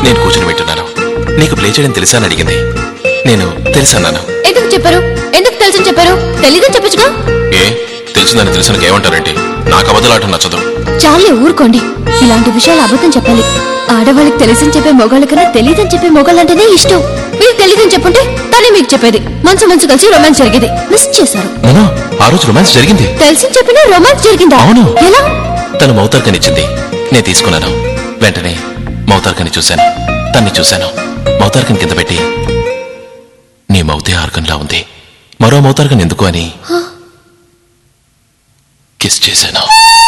నేను కూర్చుని వింటున్నాను నీకు ప్లే చేయడం తెలుసా అని అడిగింది నేను తెలుసన్నాను ఎందుకు చెప్పారు ఎందుకు తెలుసని చెప్పారు తెలీదని చెప్పచ్చుగా ఏ తెలిసిందని తెలిసిన ఏమంటారంటే నాకు అబద్ధలాట నచ్చదు చాలే ఊరుకోండి ఇలాంటి విషయాలు అబద్ధం చెప్పాలి ఆడవాళ్ళకి తెలిసని చెప్పే మొగాళ్ళ కన్నా తెలియదని చెప్పే మొగాళ్ళంటేనే ఇష్టం మీరు తెలియదని చెప్పుంటే తనే మీకు చెప్పేది మనసు మనసు కలిసి రొమాన్స్ జరిగేది మిస్ చేశారు నేను ఆ రోజు రొమాన్స్ జరిగింది తెలిసి చెప్పినా రొమాన్స్ జరిగిందా అవును. ఎలా తను మౌతార్కనిచ్చింది నేను తీసుకున్నాను వెంటనే మౌతార్కని చూశాను తన్ని చూశాను మౌతార్కని కింద పెట్టి నీ మౌతే ఆర్కంలా ఉంది మరో మౌతార్కని ఎందుకు అని కిస్ చేశాను